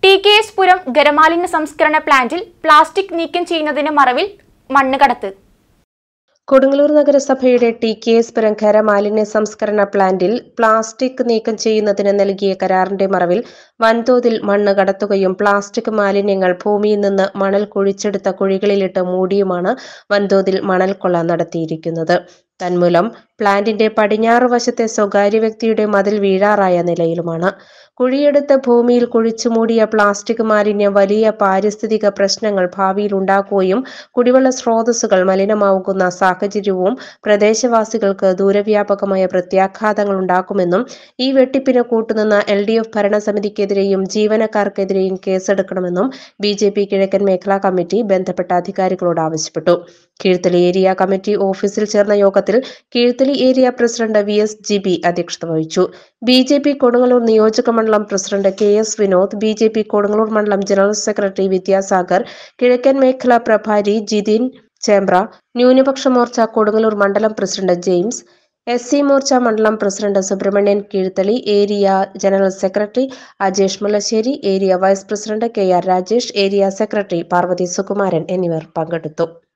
T K S Puram ഖരമാലിന്യ സംസ്കരണ പ്ലാന്റിൽ പ്ലാസ്റ്റിക് നീക്കം ചെയ്യുന്നതിന് മറവിൽ മണ്ണ് കടത്ത് കൊടുങ്ങല്ലൂർ നഗരസഭയുടെ ടി കെ എസ് പുരം ഖരമാലിന്യ സംസ്കരണ പ്ലാന്റിൽ പ്ലാസ്റ്റിക് നീക്കം ചെയ്യുന്നതിന് നൽകിയ കരാറിന്റെ മറവിൽ വൻതോതിൽ മണ്ണ് കടത്തുകയും പ്ലാസ്റ്റിക് മാലിന്യങ്ങൾ ഭൂമിയിൽ നിന്ന് മണൽ കുഴിച്ചെടുത്ത കുഴികളിലിട്ട് മൂടിയുമാണ് വൻതോതിൽ മണൽ കൊള്ള നടത്തിയിരിക്കുന്നത് തന്മൂലം പ്ലാന്റിന്റെ പടിഞ്ഞാറ് വശത്തെ സ്വകാര്യ വ്യക്തിയുടെ മതിൽ വീഴാറായ നിലയിലുമാണ് കുഴിയെടുത്ത് ഭൂമിയിൽ കുഴിച്ചു മൂടിയ പ്ലാസ്റ്റിക് മാലിന്യം വലിയ പാരിസ്ഥിതിക പ്രശ്നങ്ങൾ ഭാവിയിൽ ഉണ്ടാക്കുകയും കുടിവെള്ള സ്രോതസ്സുകൾ മലിനമാകുന്ന സാഹചര്യവും പ്രദേശവാസികൾക്ക് ദൂരവ്യാപകമായ പ്രത്യാഘാതങ്ങൾ ഉണ്ടാക്കുമെന്നും ഈ വെട്ടിപ്പിന് കൂട്ടുനിന്ന എൽ ഡി എഫ് ഭരണസമിതിക്കെതിരെയും ജീവനക്കാർക്കെതിരെയും കേസെടുക്കണമെന്നും ബി ജെ പി കിഴക്കൻ മേഖലാ കമ്മിറ്റി ബന്ധപ്പെട്ട അധികാരികളോട് ആവശ്യപ്പെട്ടു കീഴ്ത്തലി ഏരിയ കമ്മിറ്റി ഓഫീസിൽ ചേർന്ന യോഗത്തിൽ Keezhthali area president V S G B അധ്യക്ഷത വഹിച്ചു ബി ജെ പി കൊടുങ്ങല്ലൂർ നിയോജക മണ്ഡലം president K S Vinod B J P Kodungallur മണ്ഡലം ജനറൽ സെക്രട്ടറി വിദ്യാസാഗർ കിഴക്കൻ മേഖലാ പ്രഭാരി ജിതിൻ ചേമ്പ്ര ന്യൂനപക്ഷ മോർച്ച കൊടുങ്ങല്ലൂർ മണ്ഡലം president James S C Morcha മണ്ഡലം president Subrahmanyan Keezhthali area general secretary Ajesh Mullassery area vice president K R Rajesh area secretary Parvathi Sukumaran എന്നിവർ പങ്കെടുത്തു